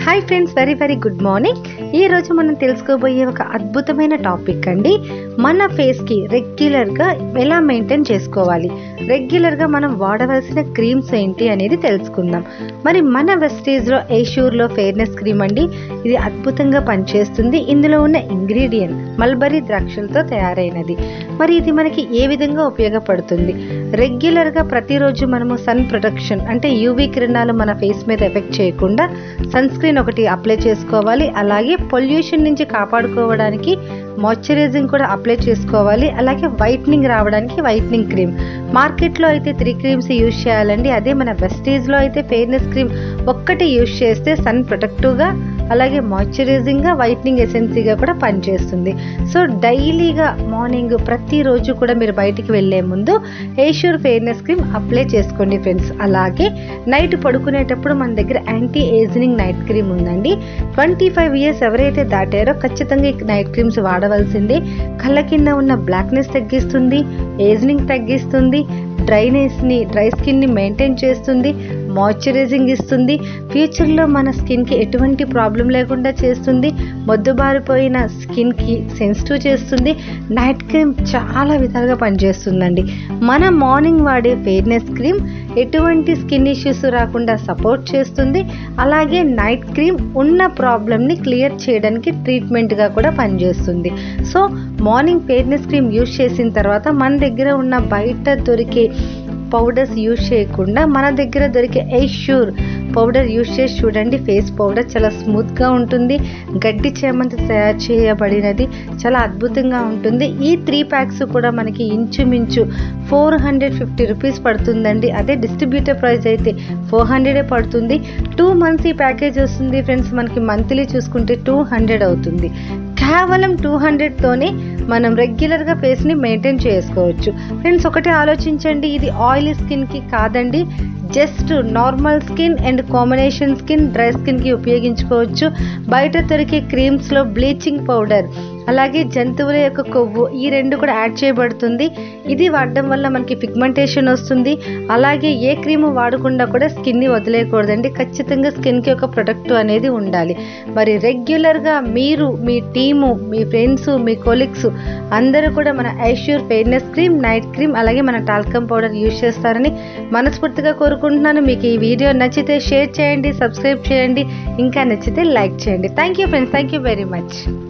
hi friends very very good morning ఈ రోజు మనం తెలుసుకోబోయే ఒక అద్భుతమైన టాపిక్ అండి మన ఫేస్కి రెగ్యులర్గా ఎలా మెయింటైన్ చేసుకోవాలి రెగ్యులర్గా మనం వాడవలసిన క్రీమ్స్ ఏంటి అనేది తెలుసుకుందాం మరి మన వెస్టేజ్లో ఏషూర్లో ఫెయిర్నెస్ క్రీమ్ అండి ఇది అద్భుతంగా పనిచేస్తుంది ఇందులో ఉన్న ఇంగ్రీడియంట్ మల్బరీ ద్రాక్షలతో తయారైనది మరి ఇది మనకి ఏ విధంగా ఉపయోగపడుతుంది రెగ్యులర్గా ప్రతిరోజు మనము సన్ ప్రొటెక్షన్ అంటే యూవీ కిరణాలు మన ఫేస్ మీద ఎఫెక్ట్ చేయకుండా సన్ స్క్రీన్ ఒకటి అప్లై చేసుకోవాలి అలాగే పొల్యూషన్ నుంచి కాపాడుకోవడానికి మాయిశ్చరైజింగ్ కూడా అప్లై చేసుకోవాలి అలాగే వైట్నింగ్ రావడానికి వైట్నింగ్ క్రీమ్ మార్కెట్లో అయితే త్రీ క్రీమ్స్ యూజ్ చేయాలండి అదే మన వెస్టీజ్లో అయితే ఫెయిర్నెస్ క్రీమ్ ఒక్కటి యూజ్ చేస్తే సన్ ప్రొటెక్టివ్గా అలాగే మాయిశ్చరైజింగ్గా వైట్నింగ్ ఎసెన్సీగా కూడా పనిచేస్తుంది సో డైలీగా మార్నింగ్ ప్రతిరోజు కూడా మీరు బయటికి వెళ్ళే ముందు ఏష్యూర్ ఫెయిర్నెస్ క్రీమ్ అప్లై చేసుకోండి ఫ్రెండ్స్ అలాగే నైట్ పడుకునేటప్పుడు మన దగ్గర యాంటీ ఏజింగ్ నైట్ క్రీమ్ ఉందండి ట్వంటీ ఫైవ్ ఇయర్స్ ఎవరైతే దాటారో ఖచ్చితంగా ఈ నైట్ క్రీమ్స్ వాడవలసిందే కళ్ళ కింద ఉన్న బ్లాక్నెస్ తగ్గిస్తుంది ఏజింగ్ తగ్గిస్తుంది డ్రైనెస్ని డ్రై స్కిన్ని మెయింటైన్ చేస్తుంది మాయిశ్చరైజింగ్ ఇస్తుంది ఫ్యూచర్లో మన స్కిన్కి ఎటువంటి ప్రాబ్లం లేకుండా చేస్తుంది మొద్దుబారిపోయిన స్కిన్కి సెన్సిటివ్ చేస్తుంది నైట్ క్రీమ్ చాలా విధాలుగా పనిచేస్తుందండి మన మార్నింగ్ వాడే ఫెయిర్నెస్ క్రీమ్ ఎటువంటి స్కిన్ ఇష్యూస్ రాకుండా సపోర్ట్ చేస్తుంది అలాగే నైట్ క్రీమ్ ఉన్న ప్రాబ్లమ్ని క్లియర్ చేయడానికి ట్రీట్మెంట్గా కూడా పనిచేస్తుంది so morning fairness cream use చేసిన తర్వాత మన దగ్గర ఉన్న బయట దొరికే పౌడర్స్ యూజ్ చేయకుండా మన దగ్గర దొరికే ఐష్యూర్ పౌడర్ యూజ్ చేసి చూడండి ఫేస్ పౌడర్ చాలా స్మూత్గా ఉంటుంది గడ్డి చేమంతి తయారు చేయబడినది చాలా అద్భుతంగా ఉంటుంది ఈ త్రీ ప్యాక్స్ కూడా మనకి ఇంచుమించు ఫోర్ హండ్రెడ్ ఫిఫ్టీ రూపీస్ పడుతుందండి అదే డిస్ట్రిబ్యూటర్ ప్రైస్ అయితే ఫోర్ హండ్రెడే పడుతుంది టూ మంత్స్ ఈ ప్యాకేజ్ వస్తుంది ఫ్రెండ్స్ మనకి మంత్లీ చూసుకుంటే టూ హండ్రెడ్ అవుతుంది కేవలం టూ హండ్రెడ్తోనే మనం రెగ్యులర్గా ఫేస్ని మెయింటైన్ చేసుకోవచ్చు ఫ్రెండ్స్ ఒకటి ఆలోచించండి ఇది ఆయిలీ స్కిన్కి కాదండి just normal skin and combination skin dry స్కిన్కి ఉపయోగించుకోవచ్చు బయట దొరికే క్రీమ్స్లో బ్లీచింగ్ పౌడర్ అలాగే జంతువుల యొక్క కొవ్వు ఈ రెండు కూడా యాడ్ చేయబడుతుంది ఇది వాడడం వల్ల మనకి పిగ్మెంటేషన్ వస్తుంది అలాగే ఏ క్రీమ్ వాడకుండా కూడా స్కిన్ని వదిలేయకూడదండి ఖచ్చితంగా స్కిన్కి ఒక ప్రొడక్ట్ అనేది ఉండాలి మరి రెగ్యులర్గా మీరు మీ టీము మీ ఫ్రెండ్స్ మీ కొలీగ్స్ అందరూ కూడా మన ఐష్యూర్ ఫెయిర్నెస్ క్రీమ్ నైట్ క్రీమ్ అలాగే మన టాల్కమ్ పౌడర్ యూజ్ చేస్తారని మనస్ఫూర్తిగా కోరుకుంటున్నాను మీకు ఈ వీడియో నచ్చితే షేర్ చేయండి సబ్స్క్రైబ్ చేయండి ఇంకా నచ్చితే లైక్ చేయండి thank you friends thank you very much